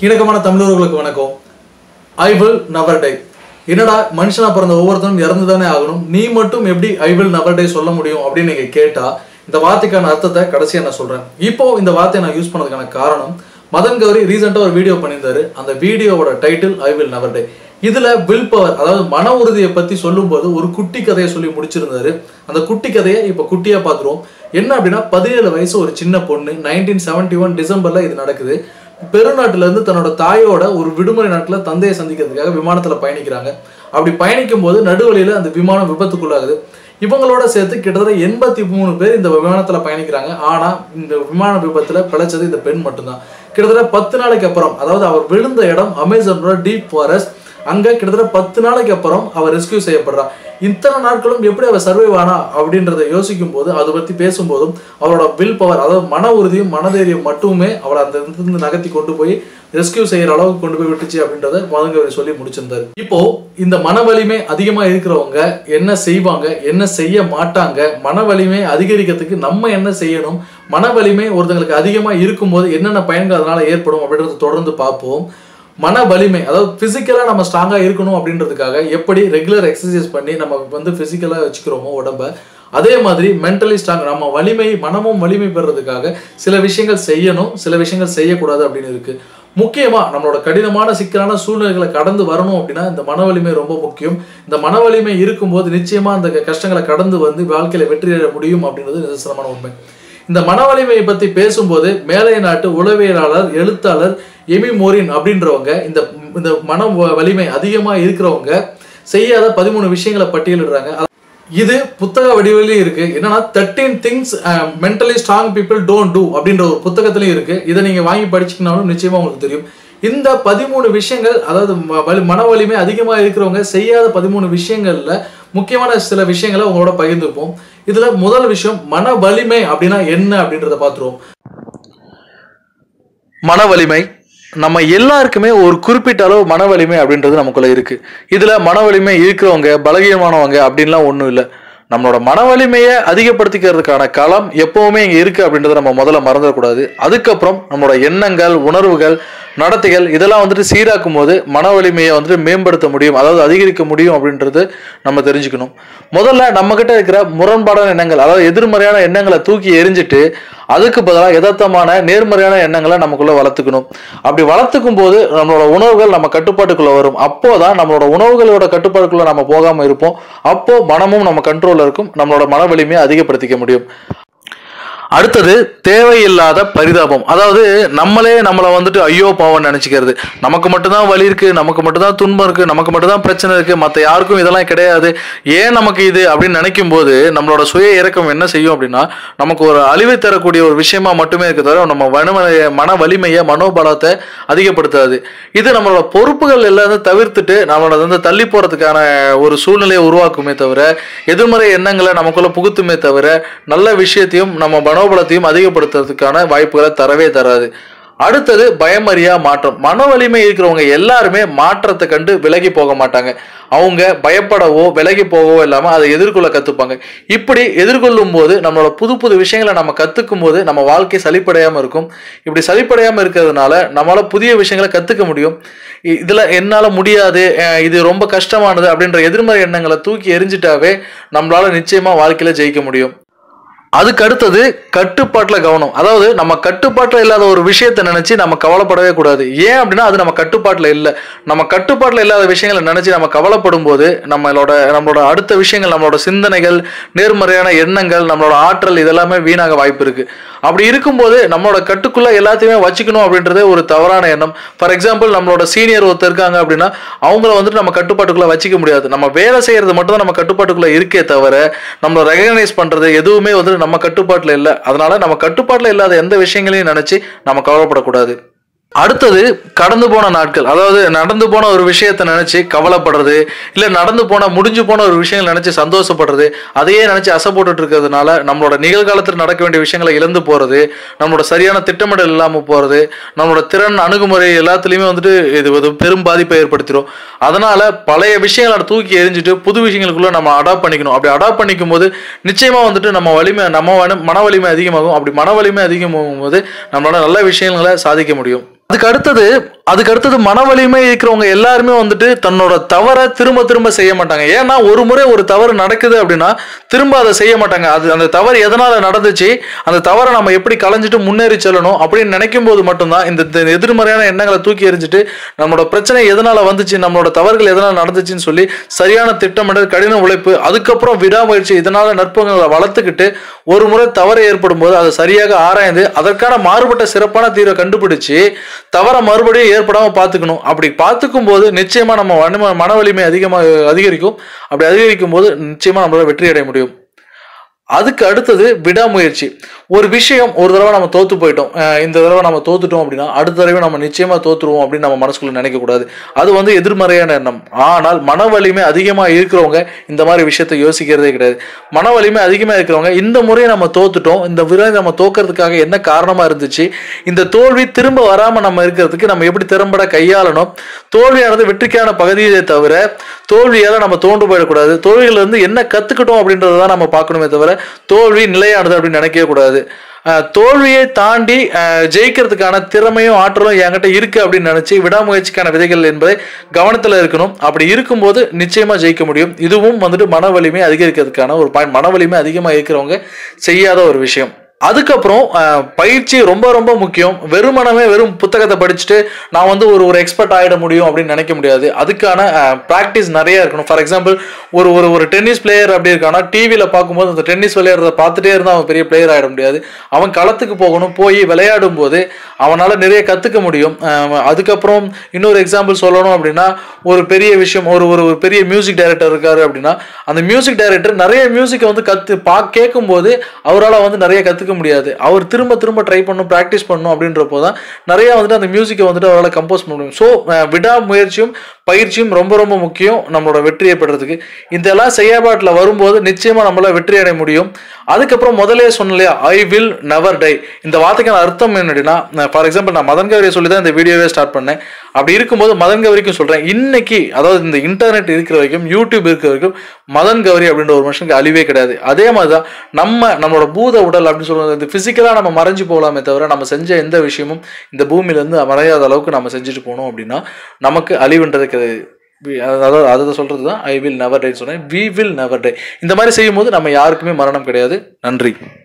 இணக்கமான தமிழர்களுக்கு வணக்கம் ஐ வில் நவர் டை என்னடா மனுஷனா பிறந்த ஒவ்வொருத்தரும் இறந்து தானே ஆகணும் நீ மட்டும் எப்படி ஐ வில் நவர் டை சொல்ல முடியும் அப்படின்னு நீங்க கேட்டா இந்த வார்த்தைக்கான அர்த்தத்தை கடைசியா நான் சொல்றேன் இப்போ இந்த வார்த்தையை நான் யூஸ் பண்ணதுக்கான காரணம் மதன் கௌரி ரீசெண்டாக ஒரு வீடியோ பண்ணியிருந்தாரு அந்த வீடியோவோட title I will never die இதுல வில் பவர் அதாவது மன உறுதியை பத்தி சொல்லும்போது ஒரு குட்டி கதையை சொல்லி முடிச்சிருந்தாரு அந்த குட்டி கதையை இப்போ குட்டியா பார்த்துருவோம் என்ன அப்படின்னா பதினேழு வயசு ஒரு சின்ன பொண்ணு நைன்டீன் செவன்டி ஒன் டிசம்பர்ல இது நடக்குது பெருநாட்டுல இருந்து தன்னோட தாயோட ஒரு விடுமுறை நாட்டுல தந்தையை சந்திக்கிறதுக்காக விமானத்துல பயணிக்கிறாங்க அப்படி பயணிக்கும் போது நடுவழியில அந்த விமானம் விபத்துக்குள்ளாகுது இவங்களோட சேர்த்து கிட்டத்தட்ட எண்பத்தி மூணு பேர் இந்த விமானத்துல பயணிக்கிறாங்க ஆனா இந்த விமான விபத்துல பிழைச்சது இந்த பெண் மட்டும்தான் கிட்டத்தட்ட பத்து நாளைக்கு அப்புறம் அதாவது அவர் விழுந்த இடம் அமேசானோட டீப் ஃபாரஸ்ட் அங்க கிட்டத்தட்ட பத்து நாளைக்கு அப்புறம் அவர் ரெஸ்கியூ செய்யப்படுறா இத்தனை நாட்களும் எப்படி அவர் சர்வைவ் ஆனா அப்படின்றத யோசிக்கும் போது அதை பத்தி பேசும்போதும் அவரோட வில் பவர் அதாவது மன உறுதியும் மனதைரியம் மட்டுமே அவளை அந்த இடத்துல நகர்த்தி கொண்டு போய் ரெஸ்கியூ செய்யற அளவுக்கு கொண்டு போய் விட்டுச்சு அப்படின்றத மதங்கவர் சொல்லி முடிச்சிருந்தாரு இப்போ இந்த மன வலிமை அதிகமா இருக்கிறவங்க என்ன செய்வாங்க என்ன செய்ய மாட்டாங்க மன வலிமை அதிகரிக்கிறதுக்கு நம்ம என்ன செய்யணும் மன வலிமை ஒருத்தங்களுக்கு அதிகமா இருக்கும்போது என்னென்ன பயன்கள் அதனால ஏற்படும் அப்படின்றத தொடர்ந்து பார்ப்போம் மன வலிமை அதாவது ஃபிசிக்கலாக நம்ம ஸ்ட்ராங்காக இருக்கணும் அப்படின்றதுக்காக எப்படி ரெகுலர் எக்ஸசைஸ் பண்ணி நம்ம வந்து ஃபிசிக்கலாக வச்சுக்கிறோமோ உடம்ப அதே மாதிரி மென்டலி ஸ்ட்ராங் நம்ம வலிமை மனமும் வலிமை பெறதுக்காக சில விஷயங்கள் செய்யணும் சில விஷயங்கள் செய்யக்கூடாது அப்படின்னு இருக்கு முக்கியமாக நம்மளோட கடினமான சிக்கலான சூழ்நிலைகளை கடந்து வரணும் அப்படின்னா இந்த மன வலிமை ரொம்ப முக்கியம் இந்த மன வலிமை இருக்கும்போது நிச்சயமாக அந்த கஷ்டங்களை கடந்து வந்து வாழ்க்கையில வெற்றி அடைய முடியும் அப்படின்றது நிதர்சனமான உண்மை இந்த மன வலிமையை பத்தி பேசும்போது மேலை நாட்டு உளவியலாளர் எழுத்தாளர் எமி மோரின் அப்படின்றவங்க இந்த இந்த மன வ- வலிமை அதிகமா இருக்கிறவங்க செய்யாத பதிமூணு விஷயங்களை பட்டியலிடுறாங்க அத- இது புத்தக வடிவிலையும் இருக்கு என்னன்னா thirteen things mentally strong people don't do அப்படின்ற ஒரு புத்தகத்திலையும் இருக்கு இதை நீங்க வாங்கி படிச்சீங்கனாலும் நிச்சயமா உங்களுக்கு தெரியும் இந்த பதிமூணு விஷயங்கள் அதாவது ம- வலி- மன வலிமை அதிகமா இருக்கிறவங்க செய்யாத பதிமூணு விஷயங்கள்ல முக்கியமான சில விஷயங்களை உங்களோட பகிர்ந்துப்போம் இதுல முதல் விஷயம் மன வலிமை அப்படின்னா என்ன அப்படின்றத பார்த்துருவோம் மன வலிமை நம்ம எல்லாருக்குமே ஒரு குறிப்பிட்ட அளவு மன வலிமை அப்படின்றது நமக்குள்ள இருக்கு இதுல மன வலிமை இருக்கிறவங்க பலகீனமானவங்க அப்படின்லாம் ஒன்றும் இல்லை நம்மளோட மன வலிமையை அதிகப்படுத்திக்கிறதுக்கான களம் எப்பவுமே இங்க இருக்கு அப்படின்றத நம்ம முதல்ல மறந்துடக்கூடாது அதுக்கப்புறம் நம்மளோட எண்ணங்கள் உணர்வுகள் நடத்தைகள் இதெல்லாம் வந்துட்டு சீராக்கும் போது மன வலிமையை வந்துட்டு மேம்படுத்த முடியும் அதாவது அதிகரிக்க முடியும் அப்படின்றது நம்ம தெரிஞ்சுக்கணும் முதல்ல நம்ம கிட்ட இருக்கிற முரண்பாடான எண்ணங்கள் அதாவது எதிர்மறையான எண்ணங்களை தூக்கி எரிஞ்சிட்டு அதுக்கு பதிலாக யதார்த்தமான நேர்மறையான எண்ணங்களை நமக்குள்ள வளர்த்துக்கணும் அப்படி வளர்த்துக்கும் போது நம்மளோட உணவுகள் நம்ம கட்டுப்பாட்டுக்குள்ள வரும் அப்போதான் நம்மளோட உணவுகளோட கட்டுப்பாட்டுக்குள்ள நம்ம போகாம இருப்போம் அப்போ மனமும் நம்ம கண்ட்ரோல்ல இருக்கும் நம்மளோட மன வலிமையை அதிகப்படுத்திக்க முடியும் அடுத்தது தேவையில்லாத பரிதாபம் அதாவது நம்மளே நம்மளை வந்துட்டு ஐயோ பாவம் நினைச்சுக்கிறது நமக்கு மட்டும்தான் வலி இருக்கு நமக்கு மட்டும்தான் துன்பம் இருக்கு நமக்கு மட்டும்தான் பிரச்சனை இருக்கு மற்ற யாருக்கும் இதெல்லாம் கிடையாது ஏன் நமக்கு இது அப்படின்னு நினைக்கும் போது நம்மளோட சுய இறக்கம் என்ன செய்யும் அப்படின்னா நமக்கு ஒரு அழிவை தரக்கூடிய ஒரு விஷயமா மட்டுமே இருக்க தவிர நம்ம மன மன வலிமையை மனோபலத்தை அதிகப்படுத்தாது இது நம்மளோட பொறுப்புகள் எல்லாத்தையும் தவிர்த்துட்டு நம்மளோட வந்து தள்ளி போறதுக்கான ஒரு சூழ்நிலையை உருவாக்குமே தவிர எதிர்மறை எண்ணங்களை நமக்குள்ள புகுத்துமே தவிர நல்ல விஷயத்தையும் நம்ம மனோபலத்தையும் அதிகப்படுத்துறதுக்கான வாய்ப்புகளை தரவே தராது அடுத்தது பயமறியா மாற்றம் மன வலிமை இருக்கிறவங்க எல்லாருமே மாற்றத்தை கண்டு விலகி போக மாட்டாங்க அவங்க பயப்படவோ விலகி போகவோ இல்லாம அதை எதிர்கொள்ள கத்துப்பாங்க இப்படி எதிர்கொள்ளும் போது நம்மளோட புது புது விஷயங்களை நம்ம கத்துக்கும் போது நம்ம வாழ்க்கை சலிப்படையாம இருக்கும் இப்படி சலிப்படையாம இருக்கிறதுனால நம்மளால புதிய விஷயங்களை கத்துக்க முடியும் இ- இதுல என்னால முடியாது அஹ் இது ரொம்ப கஷ்டமானது அப்படின்ற எதிர்மறை எண்ணங்களை தூக்கி எரிஞ்சிட்டாவே நம்மளால நிச்சயமா வாழ்க்கையில ஜெயிக்க முடியும் அதுக்கு அடுத்தது கட்டுப்பாட்டுல கவனம் அதாவது நம்ம கட்டுப்பாட்டுல இல்லாத ஒரு விஷயத்தை நினைச்சு நம்ம கவலைப்படவே கூடாது ஏன் அப்படின்னா அது நம்ம கட்டுப்பாட்டுல இல்லை நம்ம கட்டுப்பாட்டுல இல்லாத விஷயங்களை நினைச்சு நம்ம கவலைப்படும் போது நம்மளோட நம்மளோட அடுத்த விஷயங்கள் நம்மளோட சிந்தனைகள் நேர்மறையான எண்ணங்கள் நம்மளோட ஆற்றல் இதெல்லாமே வீணாக வாய்ப்பு இருக்கு அப்படி இருக்கும்போது நம்மளோட கட்டுக்குள்ள எல்லாத்தையுமே வச்சுக்கணும் அப்படின்றதே ஒரு தவறான எண்ணம் ஃபார் எக்ஸாம்பிள் நம்மளோட சீனியர் ஒருத்தர் இருக்காங்க அப்படின்னா அவங்கள வந்துட்டு நம்ம கட்டுப்பாட்டுக்குள்ள வச்சுக்க முடியாது நம்ம வேலை செய்யறது மட்டும் தான் நம்ம கட்டுப்பாட்டுக்குள்ள இருக்கே தவிர நம்மள ரெகனைஸ் பண்றது எதுவுமே வந்து நம்ம கட்டுப்பாட்டுல இல்லை அதனால நம்ம கட்டுப்பாட்டுல இல்லாத எந்த விஷயங்களையும் நினைச்சு நம்ம கவலைப்படக்கூடாது அடுத்தது கடந்து போன நாட்கள் அதாவது நடந்து போன ஒரு விஷயத்தை நினைச்சு கவலைப்படுறது இல்ல நடந்து போன முடிஞ்சு போன ஒரு விஷயங்கள் நினைச்சு சந்தோஷப்படுறது அதையே நினைச்சு அசை போட்டுட்டு இருக்கிறதுனால நம்மளோட நிகழ்காலத்தில் நடக்க வேண்டிய விஷயங்களை இழந்து போறது நம்மளோட சரியான திட்டமிடல் இல்லாம போறது நம்மளோட திறன் அணுகுமுறை எல்லாத்துலயுமே வந்துட்டு இது ஒரு பெரும் பாதிப்பை ஏற்படுத்திடும் அதனால பழைய விஷயங்களை தூக்கி எரிஞ்சிட்டு புது விஷயங்களுக்குள்ள நம்ம அடாப்ட் பண்ணிக்கணும் அப்படி அடாப்ட் பண்ணிக்கும் போது நிச்சயமா வந்துட்டு நம்ம வலிமை நம்ம வன- மன வலிமை அதிகமாகும் அப்படி மன வலிமை அதிகமாகும் போது நம்மளால நல்ல விஷயங்களை சாதிக்க முடியும் அதுக்கு அடுத்தது அதுக்கு அடுத்தது மன வலிமை இருக்கிறவங்க எல்லாருமே வந்துட்டு தன்னோட தவறை திரும்ப திரும்ப செய்ய மாட்டாங்க ஏன்னா ஒரு முறை ஒரு தவறு நடக்குது அப்படின்னா திரும்ப அதை செய்ய மாட்டாங்க அது அந்த தவறு எதனால நடந்துச்சு அந்த தவறை நம்ம எப்படி களைஞ்சிட்டு முன்னேறி செல்லணும் அப்படின்னு நினைக்கும் போது மட்டும்தான் இந்த இந்த எதிர்மறையான எண்ணங்களை தூக்கி எறிஞ்சிட்டு நம்மளோட பிரச்சனை எதனால வந்துச்சு நம்மளோட தவறுகள் எதனால நடந்துச்சுன்னு சொல்லி சரியான திட்டமிடல் கடின உழைப்பு அதுக்கப்புறம் விடாமுயற்சி இதனால நற்பங்களை வளர்த்துக்கிட்டு ஒரு முறை தவறு ஏற்படும் போது அதை சரியாக ஆராய்ந்து அதற்கான மாறுபட்ட சிறப்பான தீர்வை கண்டுபிடிச்சு தவறை மறுபடியும் ஏற்படாம பார்த்துக்கணும் அப்படி பார்த்துக்கும் போது நிச்சயமா நம்ம மன மன வலிமை அதிகமாக அதிகரிக்கும் அப்படி அதிகரிக்கும் போது நிச்சயமா நம்மளால வெற்றி அடைய முடியும் அதுக்கு அடுத்தது விடாமுயற்சி ஒரு விஷயம் ஒரு தடவை நம்ம தோத்து போயிட்டோம் அஹ் இந்த தடவை நம்ம தோத்துட்டோம் அப்படின்னா அடுத்த தடவை நம்ம நிச்சயமா தோத்துருவோம் அப்படின்னு நம்ம மனசுக்குள்ள நினைக்க கூடாது அது வந்து எதிர்மறையான எண்ணம் ஆனால் மன வலிமை அதிகமா இருக்கிறவங்க இந்த மாதிரி விஷயத்தை யோசிக்கிறதே கிடையாது மன வலிமை அதிகமா இருக்கிறவங்க இந்த முறையை நம்ம தோத்துட்டோம் இந்த விரை நம்ம தோக்கிறதுக்காக என்ன காரணமா இருந்துச்சு இந்த தோல்வி திரும்ப வராம நம்ம இருக்கிறதுக்கு நம்ம எப்படி திறம்பட கையாளணும் தோல்வியானது வெற்றிக்கான பகுதியை தவிர தோல்வியால நம்ம தோண்டு போயிடக்கூடாது தோல்விகள் இருந்து என்ன கத்துக்கிட்டோம் அப்படின்றத தான் நம்ம பார்க்கணுமே தவிர தோல்வி நிலையானது அப்படின்னு நினைக்கவே கூடாது அஹ் தோல்வியை தாண்டி அஹ் ஜெயிக்கிறதுக்கான திறமையும் ஆற்றலும் என்கிட்ட இருக்கு அப்படின்னு நினைச்சு விடாமுயற்சிக்கான விதைகள் என்பதை கவனத்துல இருக்கணும் அப்படி இருக்கும்போது நிச்சயமா ஜெயிக்க முடியும் இதுவும் வந்துட்டு மன வலிமை அதிகரிக்கிறதுக்கான ஒரு பாயிண்ட் மன வலிமை அதிகமா இருக்கிறவங்க செய்யாத ஒரு விஷயம் அதுக்கப்புறம் அஹ், பயிற்சி ரொம்ப ரொம்ப முக்கியம் வெறுமனமே வெறும் புத்தகத்தை படிச்சுட்டு நான் வந்து ஒரு ஒரு எக்ஸ்பர்ட் ஆகிட முடியும் அப்படின்னு நினைக்க முடியாது அதுக்கான ப்ராக்டிஸ் நிறைய இருக்கணும் ஃபார் எக்ஸாம்பிள் ஒரு ஒரு ஒரு டென்னிஸ் பிளேயர் அப்படி இருக்கானா டிவியில் பார்க்கும்போது அந்த டென்னிஸ் விளையாடுறத பார்த்துட்டே இருந்தால் அவன் பெரிய பிளேயர் ஆகிட முடியாது அவன் களத்துக்கு போகணும் போய் விளையாடும் போது அவனால் நிறைய கற்றுக்க முடியும் அஹ், அதுக்கப்புறம் இன்னொரு எக்ஸாம்பிள் சொல்லணும் அப்படின்னா ஒரு பெரிய விஷயம் ஒரு ஒரு ஒரு பெரிய மியூசிக் டைரக்டர் இருக்காரு அப்படின்னா அந்த மியூசிக் டைரக்டர் நிறைய மியூசிக்கை வந்து கற்று பா கேட்கும்போது அவரால் வந்து நிறைய கற்றுக்க முடியாது அவர் திரும்ப திரும்ப ட்ரை பண்ணணும் ப்ராக்டிஸ் பண்ணணும் அப்படின்றப்போ தான் நிறைய வந்துட்டு அந்த மியூசிக்கை வந்துட்டு அவரால் கம்போஸ் பண்ண முடியும் ஸோ விடாமுயற்சியும் பயிற்சியும் ரொம்ப ரொம்ப முக்கியம் நம்மளோட வெற்றியை பெறதுக்கு இதெல்லாம் செயல்பாட்டில் வரும்போது நிச்சயமாக நம்மளால வெற்றி அடைய முடியும் அதுக்கப்புறம் முதலே சொன்னேன் இல்லையா ஐ வில் நெவர் டை இந்த வார்த்தைக்கான அர்த்தம் என்னடினா ஃபார் எக்ஸாம்பிள் நான் மதன் கௌரியை சொல்லி தான் இந்த வீடியோவே ஸ்டார்ட் பண்ணேன் அப்படி இருக்கும்போது மதன் கௌரிக்கும் சொல்கிறேன் இன்னைக்கு அதாவது இந்த இன்டர்நெட் இருக்கிற வரைக்கும் யூடியூப் இருக்கிற வரைக்கும் மதன் கௌரி அப்படின்ற ஒரு மனுஷனுக்கு அழிவே கிடையாது அதே மாதிரி தான் நம்ம நம்மளோட பூத உடல் அப்படின்னு சொல்லுவது இந்த ஃபிசிக்கலாக நம்ம மறைஞ்சு போகலாமே தவிர நம்ம செஞ்ச எந்த விஷயமும் இந்த பூமியிலேருந்து மறையாத அளவுக்கு நம்ம செஞ்சுட்டு போனோம் அப்படின்னா நமக்கு அழிவுன்றது கிடையாது வி- அதாவது அதை சொல்கிறது தான் ஐ வில் நெவர் டை சொன்னேன் வி வில் நெவர் டை இந்த மாதிரி செய்யும்போது நம்ம யாருக்குமே மரணம் கிடையாது நன்றி